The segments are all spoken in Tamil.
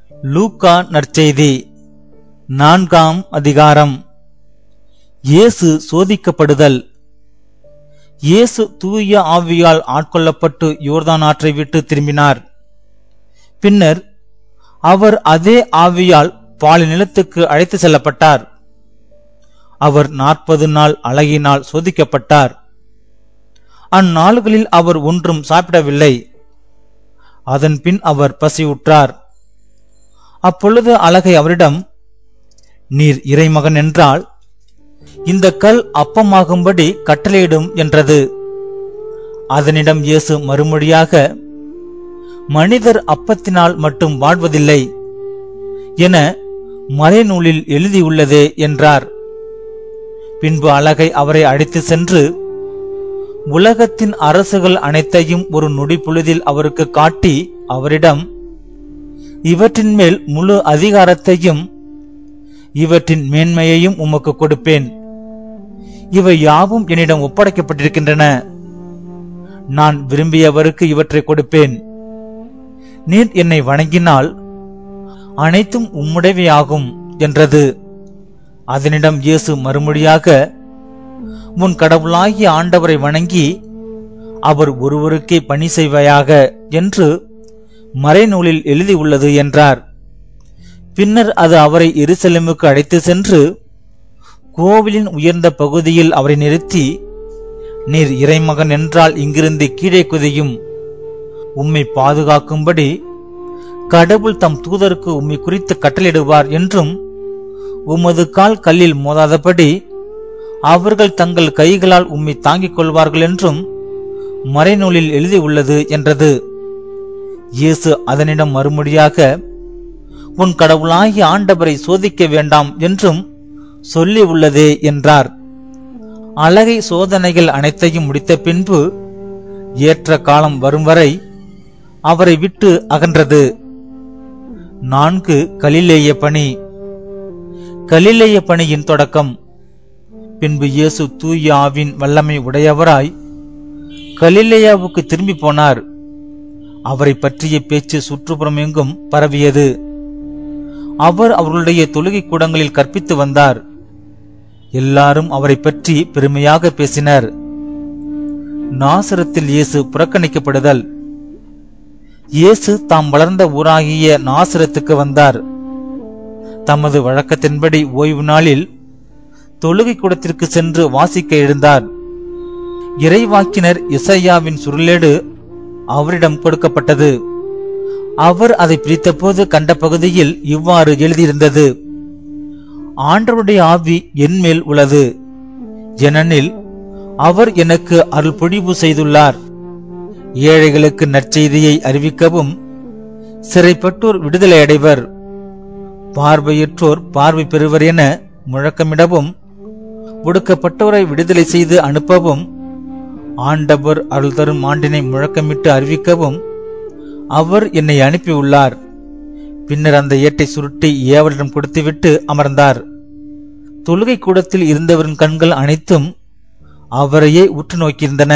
லூக்கா நற்செய்தி நான்காம் அதிகாரம் இயேசு சோதிக்கப்படுதல் இயேசு தூய ஆவியால் ஆட்கொள்ளப்பட்டு யோர்தான் ஆற்றை விட்டு திரும்பினார் பின்னர் அவர் அதே ஆவியால் பாலை நிலத்துக்கு அழைத்து செல்லப்பட்டார் அவர் நாற்பது நாள் அழகினால் சோதிக்கப்பட்டார் அந்நாள்களில் அவர் ஒன்றும் சாப்பிடவில்லை அதன் பின் அவர் பசியுற்றார் அப்பொழுது அழகை அவரிடம் நீர் இறைமகன் என்றால் இந்த கல் அப்பமாகும்படி கட்டளையிடும் என்றது அதனிடம் இயேசு மறுமொழியாக மனிதர் அப்பத்தினால் மட்டும் வாழ்வதில்லை என மறைநூலில் எழுதியுள்ளதே என்றார் பின்பு அழகை அவரை அழைத்து சென்று உலகத்தின் அரசுகள் அனைத்தையும் ஒரு நொடி பொழுதில் அவருக்கு காட்டி அவரிடம் இவற்றின் மேல் முழு அதிகாரத்தையும் இவற்றின் மேன்மையையும் உமக்கு கொடுப்பேன் இவை யாவும் என்னிடம் ஒப்படைக்கப்பட்டிருக்கின்றன நான் விரும்பியவருக்கு இவற்றை கொடுப்பேன் நீர் என்னை வணங்கினால் அனைத்தும் உம்முடையவையாகும் என்றது அதனிடம் இயேசு மறுமொழியாக உன் கடவுளாகிய ஆண்டவரை வணங்கி அவர் ஒருவருக்கே பணி செய்வாயாக என்று மறைநூலில் எழுதியுள்ளது என்றார் பின்னர் அது அவரை எருசலேமுக்கு அழைத்து சென்று கோவிலின் உயர்ந்த பகுதியில் அவரை நிறுத்தி நீர் இறைமகன் என்றால் இங்கிருந்து கீழே குதியும் உம்மை பாதுகாக்கும்படி கடவுள் தம் தூதருக்கு உம்மை குறித்து கட்டளையிடுவார் என்றும் உமது கால் கல்லில் மோதாதபடி அவர்கள் தங்கள் கைகளால் உம்மை தாங்கிக் கொள்வார்கள் என்றும் மறைநூலில் எழுதியுள்ளது என்றது இயேசு அதனிடம் மறுமொழியாக உன் கடவுளாகிய ஆண்டவரை சோதிக்க வேண்டாம் என்றும் சொல்லி உள்ளதே என்றார் அழகை சோதனைகள் அனைத்தையும் முடித்த பின்பு ஏற்ற காலம் வரும் வரை அவரை விட்டு அகன்றது நான்கு கலிலேய பணி கலிலேய பணியின் தொடக்கம் பின்பு இயேசு தூய ஆவின் வல்லமை உடையவராய் கலிலேயாவுக்கு திரும்பி போனார் அவரை பற்றிய பேச்சு சுற்றுப்புறம் எங்கும் பரவியது அவர் அவர்களுடைய தொழுகை கூடங்களில் கற்பித்து வந்தார் எல்லாரும் அவரை பற்றி பெருமையாக பேசினர் நாசரத்தில் இயேசு புறக்கணிக்கப்படுதல் இயேசு தாம் வளர்ந்த ஊராகிய நாசரத்துக்கு வந்தார் தமது வழக்கத்தின்படி ஓய்வு நாளில் தொழுகை கூடத்திற்கு சென்று வாசிக்க எழுந்தார் இறைவாக்கினர் இசையாவின் சுருளேடு அவரிடம் கொடுக்கப்பட்டது அவர் அதை பிரித்தபோது கண்ட பகுதியில் இவ்வாறு எழுதியிருந்தது ஆண்டவருடைய ஆவி என்மேல் உள்ளது ஏனெனில் அவர் எனக்கு அருள் பொழிவு செய்துள்ளார் ஏழைகளுக்கு நற்செய்தியை அறிவிக்கவும் சிறைப்பட்டோர் விடுதலை அடைவர் பார்வையற்றோர் பார்வை பெறுவர் என முழக்கமிடவும் ஒடுக்கப்பட்டோரை விடுதலை செய்து அனுப்பவும் ஆண்டவர் அருள் தரும் ஆண்டினை முழக்கமிட்டு அறிவிக்கவும் அவர் என்னை அனுப்பியுள்ளார் பின்னர் அந்த ஏட்டை சுருட்டி ஏவலிடம் கொடுத்துவிட்டு அமர்ந்தார் தொழுகை கூடத்தில் இருந்தவரின் கண்கள் அனைத்தும் அவரையே உற்று நோக்கியிருந்தன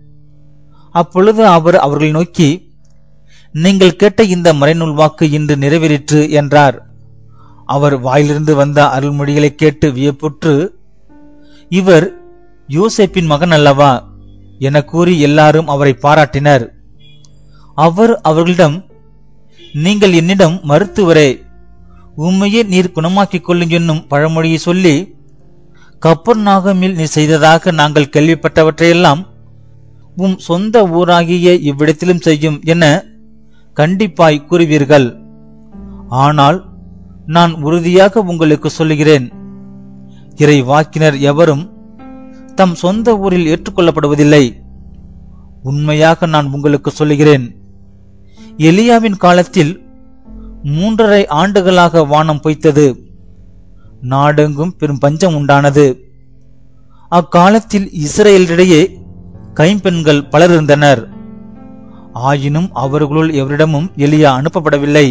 அப்பொழுது அவர் அவர்களை நோக்கி நீங்கள் கேட்ட இந்த மறைநூல் வாக்கு இன்று நிறைவேறிற்று என்றார் அவர் வாயிலிருந்து வந்த அருள்மொழிகளை கேட்டு வியப்புற்று இவர் யோசேப்பின் மகன் அல்லவா என கூறி எல்லாரும் அவரை பாராட்டினர் அவர் அவர்களிடம் நீங்கள் என்னிடம் மருத்துவரே உண்மையே நீர் குணமாக்கிக் கொள்ளும் என்னும் பழமொழியை சொல்லி கப்பர் நாகமில் நீ செய்ததாக நாங்கள் கேள்விப்பட்டவற்றையெல்லாம் உம் சொந்த ஊராகிய இவ்விடத்திலும் செய்யும் என கண்டிப்பாய் கூறுவீர்கள் ஆனால் நான் உறுதியாக உங்களுக்கு சொல்லுகிறேன் இறை வாக்கினர் எவரும் தம் சொந்த ஊரில் ஏற்றுக்கொள்ளப்படுவதில்லை உண்மையாக நான் உங்களுக்கு சொல்லுகிறேன் எலியாவின் காலத்தில் மூன்றரை ஆண்டுகளாக வானம் பொய்த்தது நாடெங்கும் பெரும் பஞ்சம் உண்டானது அக்காலத்தில் இஸ்ரேலிடையே கைம்பெண்கள் பலர் இருந்தனர் ஆயினும் அவர்களுள் எவரிடமும் எலியா அனுப்பப்படவில்லை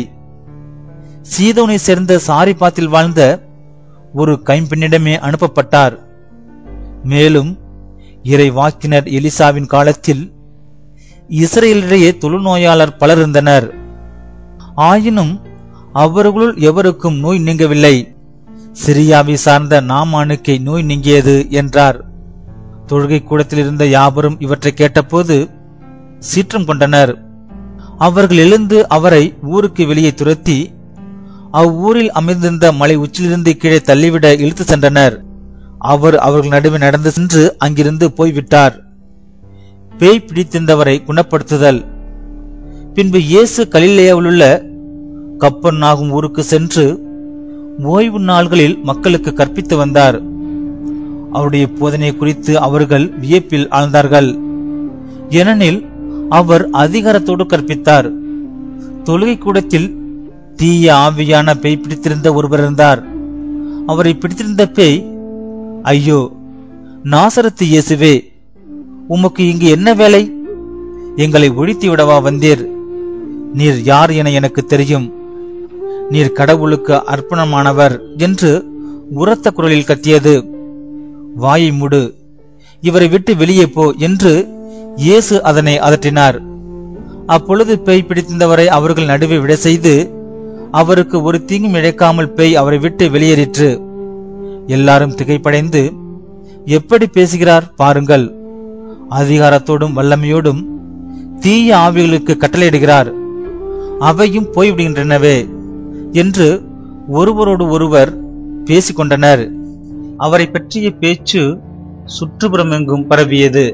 சீதோனை சேர்ந்த சாரிபாத்தில் வாழ்ந்த ஒரு கைம்பெண்ணிடமே அனுப்பப்பட்டார் மேலும் இறை வாக்கினர் எலிசாவின் காலத்தில் இஸ்ரேலிடையே தொழுநோயாளர் பலர் இருந்தனர் ஆயினும் அவர்களுள் எவருக்கும் நோய் நீங்கவில்லை சிரியாவை சார்ந்த நாமானுக்கே நோய் நீங்கியது என்றார் தொழுகை கூடத்தில் இருந்த யாவரும் இவற்றை கேட்டபோது சீற்றம் கொண்டனர் அவர்கள் எழுந்து அவரை ஊருக்கு வெளியே துரத்தி அவ்வூரில் அமைந்திருந்த மலை உச்சிலிருந்து கீழே தள்ளிவிட இழுத்து சென்றனர் அவர் அவர்கள் நடுவே நடந்து சென்று அங்கிருந்து போய்விட்டார் பேய் பிடித்திருந்தவரை குணப்படுத்துதல் பின்பு இயேசு கலிலேயாவில் உள்ள கப்பர் நாகும் ஊருக்கு சென்று ஓய்வு நாள்களில் மக்களுக்கு கற்பித்து வந்தார் அவருடைய போதனை குறித்து அவர்கள் வியப்பில் ஆழ்ந்தார்கள் ஏனெனில் அவர் அதிகாரத்தோடு கற்பித்தார் தொழுகை கூடத்தில் தீய ஆவியான பேய் பிடித்திருந்த ஒருவர் இருந்தார் அவரை பிடித்திருந்த பேய் ஐயோ நாசரத்து இயேசுவே உமக்கு இங்கு என்ன வேலை எங்களை ஒழித்து விடவா வந்தீர் நீர் யார் என எனக்கு தெரியும் நீர் கடவுளுக்கு அர்ப்பணமானவர் என்று உரத்த குரலில் கத்தியது வாயை மூடு இவரை விட்டு வெளியே போ என்று இயேசு அதனை அதட்டினார் அப்பொழுது பேய் பிடித்திருந்தவரை அவர்கள் நடுவே விட செய்து அவருக்கு ஒரு தீங்கும் இழைக்காமல் பேய் அவரை விட்டு வெளியேறிற்று எல்லாரும் திகைப்படைந்து எப்படி பேசுகிறார் பாருங்கள் அதிகாரத்தோடும் வல்லமையோடும் தீய ஆவிகளுக்கு கட்டளையிடுகிறார் அவையும் போய்விடுகின்றனவே என்று ஒருவரோடு ஒருவர் பேசிக்கொண்டனர் அவரை பற்றிய பேச்சு சுற்றுப்புறமெங்கும் பரவியது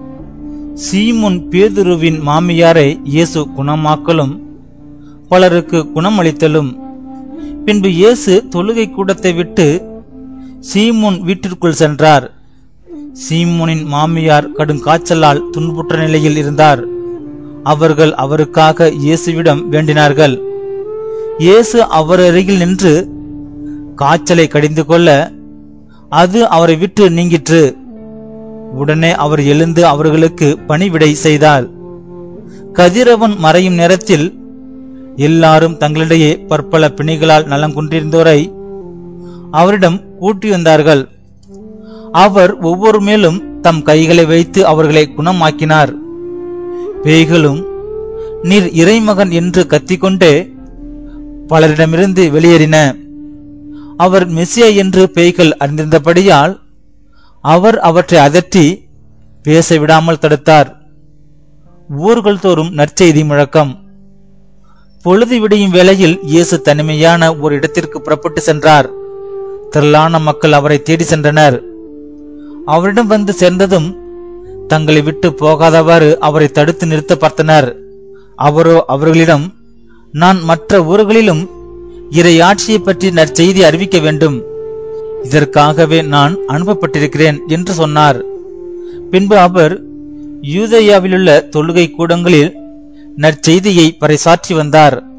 சீமுன் பேதுருவின் மாமியாரை இயேசு குணமாக்கலும் பலருக்கு குணமளித்தலும் பின்பு இயேசு தொழுகை கூடத்தை விட்டு சீமுன் வீட்டிற்குள் சென்றார் சீமோனின் மாமியார் கடும் காய்ச்சலால் துன்புற்ற நிலையில் இருந்தார் அவர்கள் அவருக்காக இயேசுவிடம் வேண்டினார்கள் இயேசு அவர் அருகில் நின்று காய்ச்சலை கடிந்து கொள்ள அது அவரை விட்டு நீங்கிற்று உடனே அவர் எழுந்து அவர்களுக்கு பணிவிடை செய்தார் கதிரவன் மறையும் நேரத்தில் எல்லாரும் தங்களிடையே பற்பல பிணிகளால் நலம் கொண்டிருந்தோரை அவரிடம் கூட்டி வந்தார்கள் அவர் ஒவ்வொரு மேலும் தம் கைகளை வைத்து அவர்களை குணமாக்கினார் பேய்களும் நீர் இறைமகன் என்று கத்திக்கொண்டே பலரிடமிருந்து வெளியேறின அவர் மெசியா என்று பேய்கள் அறிந்திருந்தபடியால் அவர் அவற்றை அதற்றி பேச விடாமல் தடுத்தார் ஊர்கள் தோறும் நற்செய்தி முழக்கம் பொழுது விடியும் வேளையில் இயேசு தனிமையான ஒரு இடத்திற்கு புறப்பட்டு சென்றார் திரளான மக்கள் அவரை தேடி சென்றனர் அவரிடம் வந்து சேர்ந்ததும் தங்களை விட்டு போகாதவாறு அவரை தடுத்து நிறுத்த பார்த்தனர் அவரோ அவர்களிடம் நான் மற்ற ஊர்களிலும் இறையாட்சியை பற்றி நற்செய்தி அறிவிக்க வேண்டும் இதற்காகவே நான் அனுப்பப்பட்டிருக்கிறேன் என்று சொன்னார் பின்பு அவர் யூதேயாவிலுள்ள தொழுகை கூடங்களில் நற்செய்தியை பறைசாற்றி வந்தார்